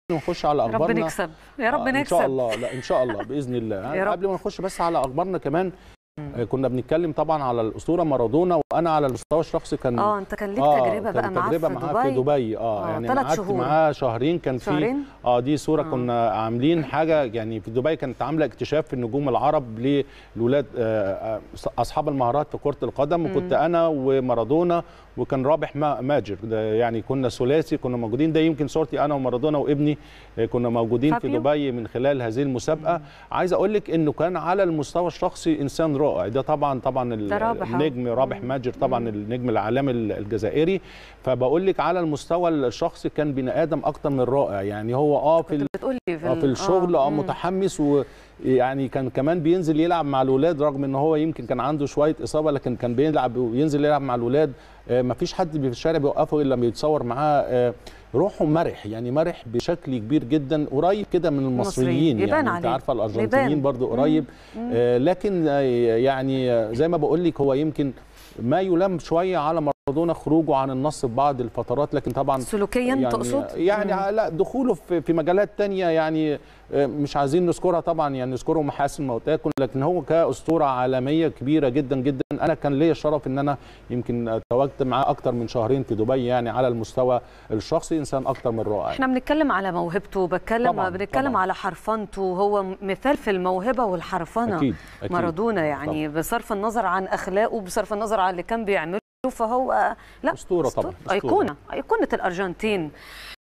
نخش على رب اخبارنا نكسب يا رب آه، ان نكسب شاء الله لا ان شاء الله باذن الله يا يعني رب. قبل ما نخش بس على اخبارنا كمان آه، كنا بنتكلم طبعا على الاسطوره مارادونا وانا على المستوى الشخصي كان اه انت كان ليك آه، تجربه بقى كان معاه تجربه في معاه في دبي دبي اه, آه، يعني تلات انا قعدت شهور. معاه شهرين كان في شهرين؟ اه دي صوره آه. كنا عاملين حاجه يعني في دبي كانت عامله اكتشاف في النجوم العرب للولاد آه، آه، اصحاب المهارات في كره القدم وكنت انا ومارادونا وكان رابح ما- ماجر ده يعني كنا ثلاثي كنا موجودين ده يمكن صورتي انا ومارادونا وابني آه، كنا موجودين في فابيو. دبي من خلال هذه المسابقه عايز اقول لك انه كان على المستوى الشخصي انسان رائع ده طبعا طبعا ال- ده رابح أهو. النجم رابح ماجر طبعا النجم العالمي ال- الجزائري فبقول لك على المستوى الشخصي كان بني ادم اكتر من رائع يعني هو اه في ال- كنت بتقول لي في, اه ال- في الشغل اه مم. متحمس ويعني كان كمان بينزل يلعب مع الولاد رغم ان هو يمكن كان عنده شويه اصابه لكن كان بيلعب وينزل يلعب مع الولاد آه مفيش حد في الشارع بيوقفه الا لما يتصور معاه آه روحه مرح يعني مرح بشكل كبير جدا قريب كده من المصريين يبان يعني انت عليه. عارفه يبان. الارجنتينيين برضو قريب آه لكن آه يعني آه، زي ما بقول لك هو يمكن ما يلام شويه على مارادونا خروجه عن النص في بعض الفترات لكن طبعا سلوكيا يعني تقصد يعني لا دخوله في في مجالات تانية يعني آه، مش عايزين نذكرها طبعا يعني نذكره محاسن موتاكم لكن هو كاسطوره عالميه كبيره جدا جدا انا كان ليا الشرف ان انا يمكن تواجدت معاه اكتر من شهرين في دبي يعني على المستوى الشخصي انسان اكتر من رائع احنا بنتكلم على موهبته بتكلم طبعاً، بنتكلم طبعاً. على حرفنته هو مثال في الموهبه والحرفنه اكيد اكيد مارادونا يعني بصرف النظر عن اخلاقه بصرف النظر عن اللي كان بيعمله فهو لا أسطورة طبعاً، أسطورة. ايقونه ايقونه الارجنتين